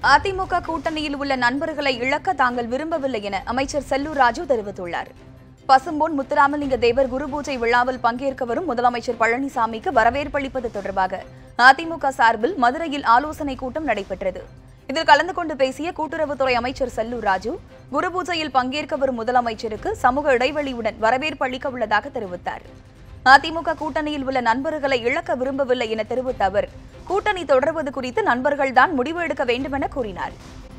அதிமுக கூட்டணியில் உள்ள நண்பர்களை இழக்க தாங்கள் விரும்பவில்லை என அமைச்சர் செல்லூர் ராஜு தெரிவித்துள்ளார் பசும்பொன் முத்துராமலிங்க தேவர் குரு பூஜை விழாவில் பங்கேற்க வரும் முதலமைச்சர் பழனிசாமிக்கு வரவேற்பளிப்பது தொடர்பாக அதிமுக சார்பில் மதுரையில் ஆலோசனை கூட்டம் நடைபெற்றது இதில் கலந்து கொண்டு பேசிய கூட்டுறவுத்துறை அமைச்சர் செல்லூர் ராஜு குரு பூஜையில் பங்கேற்க வரும் முதலமைச்சருக்கு சமூக இடைவெளியுடன் வரவேற்பு அளிக்க உள்ளதாக தெரிவித்தார் அதிமுக கூட்டணியில் உள்ள நண்பர்களை இழக்க விரும்பவில்லை என தெரிவித்த அவர் கூட்டணி தொடர்வது குறித்து நண்பர்கள்தான் முடிவு எடுக்க வேண்டும் என கூறினார்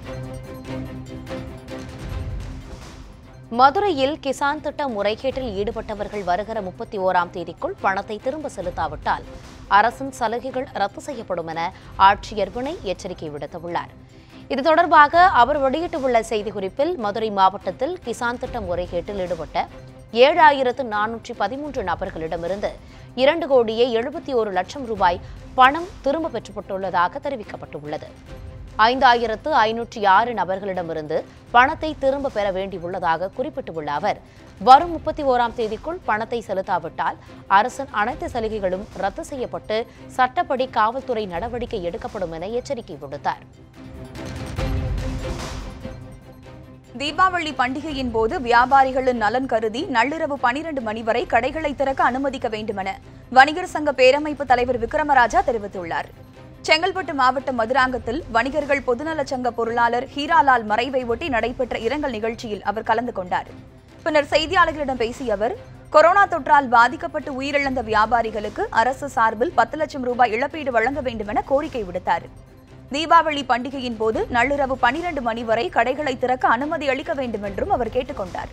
மதுரையில் கிசான் திட்ட முறைகேட்டில் ஈடுபட்டவர்கள் வருகிற முப்பத்தி ஓராம் தேதிக்குள் பணத்தை திரும்ப செலுத்தாவிட்டால் அரசின் சலுகைகள் ரத்து செய்யப்படும் என ஆட்சியர் வினை எச்சரிக்கை விடுத்துள்ளார் இது தொடர்பாக அவர் வெளியிட்டுள்ள செய்திக்குறிப்பில் மதுரை மாவட்டத்தில் கிசான் திட்ட முறைகேட்டில் ஈடுபட்ட ஏழாயிரத்து நானூற்றி பதிமூன்று நபர்களிடமிருந்து இரண்டு கோடியே எழுபத்தி ஒரு லட்சம் ரூபாய் பணம் திரும்ப பெற்றப்பட்டுள்ளதாக தெரிவிக்கப்பட்டுள்ளது ஐந்தாயிரத்து ஐநூற்றி ஆறு நபர்களிடமிருந்து பணத்தை திரும்ப பெற வேண்டியுள்ளதாக குறிப்பிட்டுள்ள அவர் வரும் முப்பத்தி ஓராம் தேதிக்குள் பணத்தை செலுத்தாவிட்டால் அரசின் அனைத்து சலுகைகளும் ரத்து செய்யப்பட்டு சட்டப்படி காவல்துறை நடவடிக்கை எடுக்கப்படும் என எச்சரிக்கை விடுத்தார் தீபாவளி பண்டிகையின் போது வியாபாரிகளின் நலன் கருதி நள்ளிரவு பனிரெண்டு மணி வரை கடைகளை திறக்க அனுமதிக்க வேண்டுமென வணிகர் சங்க பேரமைப்பு தலைவர் விக்ரமராஜா தெரிவித்துள்ளார் செங்கல்பட்டு மாவட்டம் மதுராங்கத்தில் வணிகர்கள் பொதுநலச் சங்க பொருளாளர் ஹீராலால் மறைவை ஒட்டி நடைபெற்ற இரங்கல் நிகழ்ச்சியில் அவர் கலந்து கொண்டார் பின்னர் செய்தியாளர்களிடம் பேசிய அவர் கொரோனா தொற்றால் பாதிக்கப்பட்டு உயிரிழந்த வியாபாரிகளுக்கு அரசு சார்பில் பத்து லட்சம் ரூபாய் இழப்பீடு வழங்க வேண்டுமென கோரிக்கை விடுத்தார் தீபாவளி பண்டிகையின் போது நள்ளிரவு பனிரெண்டு மணி வரை கடைகளை திறக்க அனுமதி அளிக்க வேண்டும் என்றும் அவர் கேட்டுக்கொண்டார்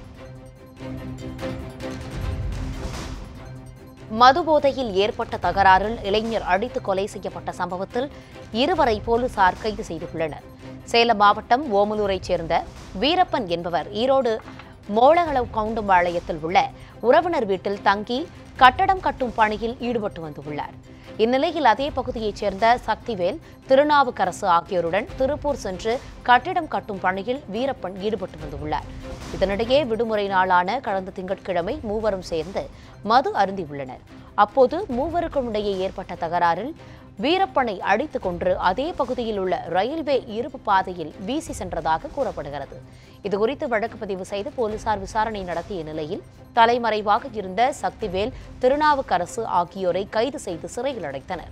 மது போதையில் ஏற்பட்ட தகராறில் இளைஞர் அடித்து கொலை செய்யப்பட்ட சம்பவத்தில் இருவரை போலீசார் கைது செய்துள்ளனர் சேலம் மாவட்டம் ஓமலூரைச் சேர்ந்த வீரப்பன் என்பவர் ஈரோடு மோளகளவு கவுண்டம்பாளையத்தில் உள்ள உறவினர் வீட்டில் தங்கி கட்டடம் கட்டும் பணியில் ஈடுபட்டு வந்துள்ளார் இந்நிலையில் அதே பகுதியைச் சேர்ந்த சக்திவேல் திருநாவுக்கரசு ஆகியோருடன் திருப்பூர் சென்று கட்டிடம் கட்டும் பணியில் வீரப்பன் ஈடுபட்டு வந்துள்ளார் இதனிடையே விடுமுறை நாளான கடந்த திங்கட்கிழமை மூவரும் சேர்ந்து மது அருந்தியுள்ளனர் அப்போது மூவருக்கும் இடையே ஏற்பட்ட தகராறில் வீரப்பனை அடித்துக் கொன்று அதே பகுதியில் உள்ள ரயில்வே இருப்பு பாதையில் வீசி சென்றதாக கூறப்படுகிறது இதுகுறித்து வழக்கு பதிவு செய்து போலீசார் விசாரணை நடத்திய நிலையில் தலைமறைவாக இருந்த சக்திவேல் திருநாவுக்கரசு ஆகியோரை கைது செய்து சிறையில் அடைத்தனர்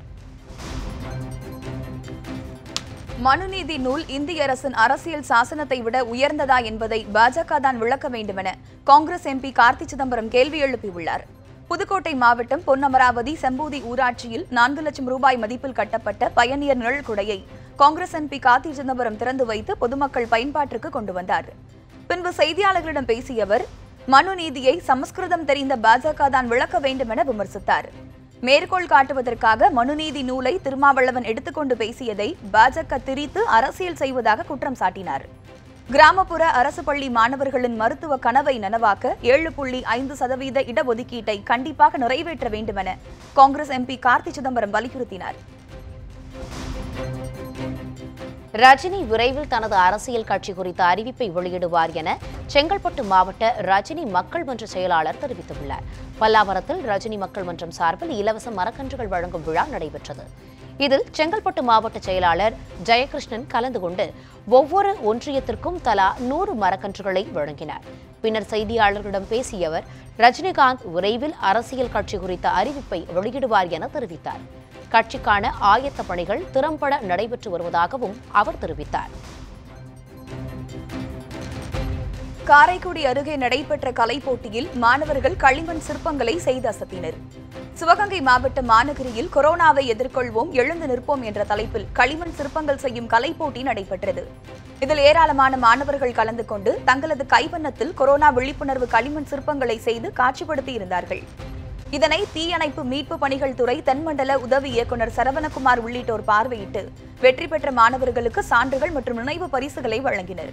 மனுநீதி நூல் இந்திய அரசின் அரசியல் சாசனத்தை விட உயர்ந்ததா என்பதை பாஜக தான் விளக்க வேண்டுமென காங்கிரஸ் எம்பி கார்த்தி சிதம்பரம் கேள்வி எழுப்பியுள்ளார் புதுக்கோட்டை மாவட்டம் பொன்னமராவதி செம்பூதி ஊராட்சியில் நான்கு லட்சம் ரூபாய் மதிப்பில் கட்டப்பட்ட பயணியர் நிழல் குடையை காங்கிரஸ் எம்பி கார்த்தி சிதம்பரம் திறந்து வைத்து பொதுமக்கள் பயன்பாட்டிற்கு கொண்டு வந்தார் பின்பு செய்தியாளர்களிடம் பேசிய அவர் மனு நீதியை சமஸ்கிருதம் தெரிந்த பாஜக தான் விளக்க வேண்டும் என விமர்சித்தார் மேற்கோள் காட்டுவதற்காக மனுநீதி நூலை திருமாவளவன் எடுத்துக்கொண்டு பேசியதை பாஜக திரித்து அரசியல் செய்வதாக குற்றம் சாட்டினார் கிராமப்புற அரசு பள்ளி மாணவர்களின் மருத்துவ கனவை நனவாக்க ஏழு புள்ளி ஐந்து சதவீத இடஒதுக்கீட்டை கண்டிப்பாக நிறைவேற்ற வேண்டுமென காங்கிரஸ் எம்பி கார்த்தி சிதம்பரம் வலியுறுத்தினார் ரஜினி விரைவில் தனது அரசியல் கட்சி குறித்த அறிவிப்பை வெளியிடுவார் என செங்கல்பட்டு மாவட்ட ரஜினி மக்கள் மன்ற செயலாளர் தெரிவித்துள்ளார் பல்லாவரத்தில் ரஜினி மக்கள் மன்றம் சார்பில் இலவச மரக்கன்றுகள் வழங்கும் விழா நடைபெற்றது இதில் செங்கல்பட்டு மாவட்ட செயலாளர் ஜெயகிருஷ்ணன் கலந்து கொண்டு ஒவ்வொரு ஒன்றியத்திற்கும் தலா நூறு மரக்கன்றுகளை வழங்கினார் பின்னர் செய்தியாளர்களிடம் பேசிய அவர் ரஜினிகாந்த் விரைவில் அரசியல் கட்சி குறித்த அறிவிப்பை வெளியிடுவார் என தெரிவித்தார் கட்சிக்கான ஆயத்த பணிகள் திறம்பட நடைபெற்று வருவதாகவும் அவர் தெரிவித்தார் காரைக்குடி அருகே நடைபெற்ற கலைப் போட்டியில் மாணவர்கள் களிமண் சிற்பங்களை செய்து அசத்தினர் சிவகங்கை மாவட்ட மாநகரியில் கொரோனாவை எதிர்கொள்வோம் எழுந்து நிற்போம் என்ற தலைப்பில் களிமண் சிற்பங்கள் செய்யும் கலைப் போட்டி நடைபெற்றது இதில் ஏராளமான மாணவர்கள் கலந்து கொண்டு தங்களது கைவண்ணத்தில் கொரோனா விழிப்புணர்வு களிமண் சிற்பங்களை செய்து காட்சிப்படுத்தி இருந்தார்கள் இதனை தீயணைப்பு மீட்பு பணிகள் துறை தென்மண்டல உதவி இயக்குநர் சரவணகுமார் உள்ளிட்டோர் பார்வையிட்டு வெற்றி பெற்ற மாணவர்களுக்கு சான்றுகள் மற்றும் நினைவு பரிசுகளை வழங்கினர்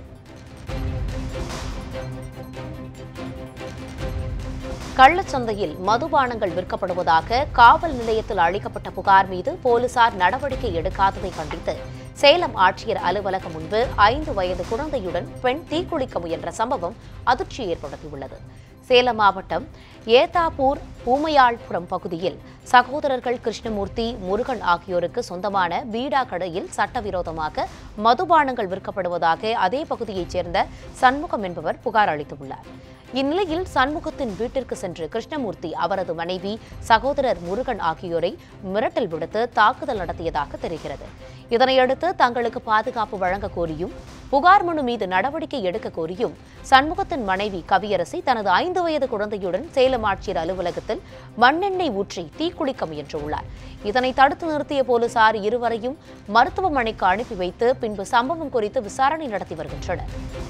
கள்ளச்சந்தையில் மதுபானங்கள் விற்கப்படுவதாக காவல் நிலையத்தில் அளிக்கப்பட்ட புகார் மீது போலீசார் நடவடிக்கை எடுக்காததை கண்டித்து சேலம் ஆட்சியர் அலுவலகம் முன்பு ஐந்து வயது குழந்தையுடன் பெண் தீக்குளிக்க முயன்ற சம்பவம் அதிர்ச்சி ஏற்படுத்தியுள்ளது சேலம் மாவட்டம் ஏத்தாப்பூர் ஊமையாள்புரம் பகுதியில் சகோதரர்கள் கிருஷ்ணமூர்த்தி முருகன் ஆகியோருக்கு சொந்தமான பீடா கடையில் சட்டவிரோதமாக மதுபானங்கள் விற்கப்படுவதாக அதே பகுதியைச் சேர்ந்த சண்முகம் என்பவர் புகார் அளித்துள்ளார் இந்நிலையில் சண்முகத்தின் வீட்டிற்கு சென்று கிருஷ்ணமூர்த்தி அவரது மனைவி சகோதரர் முருகன் ஆகியோரை மிரட்டல் விடுத்து தாக்குதல் நடத்தியதாக தெரிகிறது இதனையடுத்து தங்களுக்கு பாதுகாப்பு வழங்க கோரியும் புகார் மனு மீது நடவடிக்கை எடுக்க கோரியும் சண்முகத்தின் மனைவி கவியரசி தனது ஐந்து வயது குழந்தையுடன் சேலம் ஆட்சியர் அலுவலகத்தில் மண்ணெண்ணெய் ஊற்றி தீக்குளிக்க முயன்றுள்ளார் இதனை தடுத்து நிறுத்திய போலீசார் இருவரையும் மருத்துவமனைக்கு அனுப்பி வைத்து பின்பு சம்பவம் குறித்து விசாரணை நடத்தி வருகின்றனர்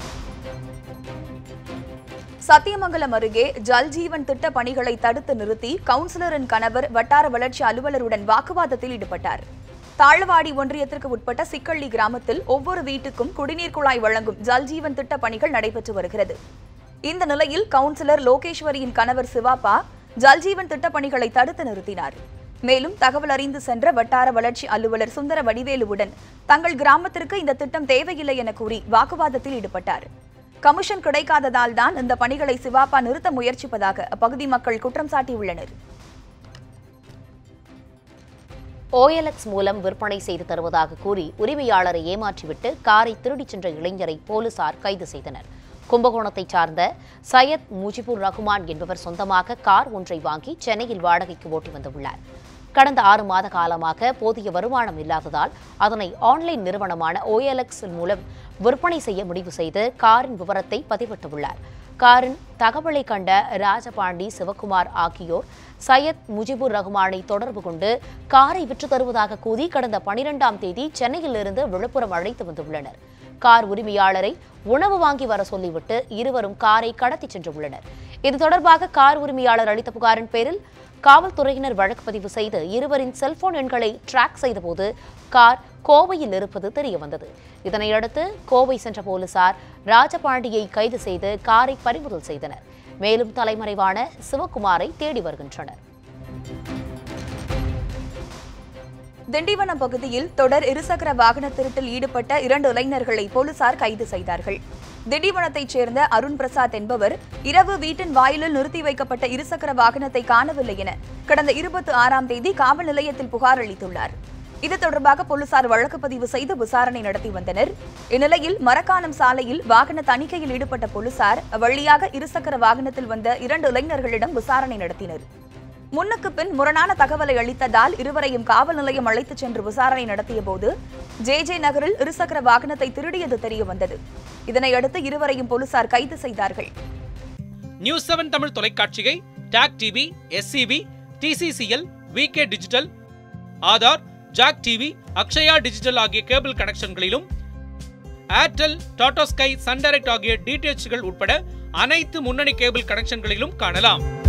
சத்தியமங்கலம் அருகே ஜல் ஜீவன் திட்ட பணிகளை தடுத்து நிறுத்தி கவுன்சிலரின் கணவர் வட்டார வளர்ச்சி அலுவலருடன் வாக்குவாதத்தில் ஈடுபட்டார் தாழ்வாடி ஒன்றியத்திற்கு உட்பட்ட சிக்கள்ளி கிராமத்தில் ஒவ்வொரு வீட்டுக்கும் குடிநீர் குழாய் வழங்கும் ஜல் ஜீவன் திட்ட பணிகள் நடைபெற்று வருகிறது இந்த நிலையில் கவுன்சிலர் லோகேஸ்வரியின் கணவர் சிவாப்பா ஜல்ஜீவன் திட்ட பணிகளை தடுத்து நிறுத்தினார் மேலும் தகவல் அறிந்து சென்ற வட்டார வளர்ச்சி அலுவலர் சுந்தர வடிவேலுவுடன் தங்கள் கிராமத்திற்கு இந்த திட்டம் தேவையில்லை என கூறி வாக்குவாதத்தில் ஈடுபட்டார் கமிஷன் கிடைக்காததால் தான் இந்த பணிகளை சிவாப்பா நிறுத்த முயற்சிப்பதாக அப்பகுதி மக்கள் குற்றம் சாட்டியுள்ளனர் ஓஎல்எக்ஸ் மூலம் விற்பனை செய்து தருவதாக கூறி உரிமையாளரை ஏமாற்றிவிட்டு காரை திருடிச் சென்ற இளைஞரை போலீசார் கைது செய்தனர் கும்பகோணத்தைச் சார்ந்த சையத் முஜிபுர் ரகுமான் என்பவர் சொந்தமாக கார் ஒன்றை வாங்கி சென்னையில் வாடகைக்கு ஓட்டி வந்துள்ளார் கடந்த ஆறு மாத காலமாக போதிய வருமானம் இல்லாததால் அதனை ஆன்லைன் நிறுவனமான ஓஎல்எக்ஸ் மூலம் விற்பனை செய்ய முடிவு செய்து காரின் விவரத்தை பதிவிட்டுள்ளார் காரின் தகவலை கண்ட ராஜபாண்டி சிவகுமார் ஆகியோர் சையத் முஜிபுர் ரஹ்மானை தொடர்பு கொண்டு காரை விற்று தருவதாக கூறி கடந்த பனிரெண்டாம் தேதி சென்னையிலிருந்து விழுப்புரம் அழைத்து வந்துள்ளனர் கார் உரிமையாளரை உணவு வாங்கி வர சொல்லிவிட்டு இருவரும் காரை கடத்திச் சென்றுள்ளனர் இது தொடர்பாக கார் உரிமையாளர் அளித்த புகாரின் பேரில் காவல்துறையினர் வழக்கு பதிவு செய்து இருவரின் செல்போன் எண்களை டிராக் செய்தபோது கார் கோவையில் இருப்பது தெரியவந்தது இதனையடுத்து கோவை சென்ற போலீசார் ராஜபாண்டியை கைது செய்து காரை பறிமுதல் செய்தனர் மேலும் தலைமறைவான சிவகுமாரை தேடி வருகின்றனர் திண்டிவனம் பகுதியில் தொடர் இருசக்கர வாகன திருட்டில் ஈடுபட்ட இரண்டு இளைஞர்களை போலீசார் கைது செய்தார்கள் திண்டிவனத்தைச் சேர்ந்த அருண் பிரசாத் என்பவர் இரவு வீட்டின் வாயிலில் நிறுத்தி வைக்கப்பட்ட இருசக்கர வாகனத்தை காணவில்லை என கடந்த இருபத்தி ஆறாம் தேதி காவல் நிலையத்தில் புகார் அளித்துள்ளார் இது தொடர்பாக போலீசார் வழக்கு பதிவு செய்து விசாரணை நடத்தி வந்தனர் இந்நிலையில் மரக்காணம் சாலையில் வாகன தணிக்கையில் ஈடுபட்ட போலீசார் வழியாக இருசக்கர வாகனத்தில் வந்த இரண்டு இளைஞர்களிடம் விசாரணை நடத்தினர் முன்னுக்கு பின் முரணான தகவலை அளித்ததால் இருவரையும் காவல் நிலையம் அழைத்துச் சென்று விசாரணை நடத்திய போது ஜே ஜே நகரில் இருசக்கர வாகனத்தை திருடியது தெரிய வந்தது இதனையடுத்து இருவரையும் போலீசார் கைது செய்தார்கள் நியூஸ் செவன் தமிழ் தொலைக்காட்சியை TAC TV SCV TCCL VK Digital Aadhaar Jack TV Akshaya Digital ஆகிய கேபிள் கனெக்ஷன்களிலும் Airtel Tata Sky Sun Direct ஆகிய டிடிஎச்கள் உட்பட அனைத்து முன்னணி கேபிள் கனெக்ஷன்களிலும் காணலாம்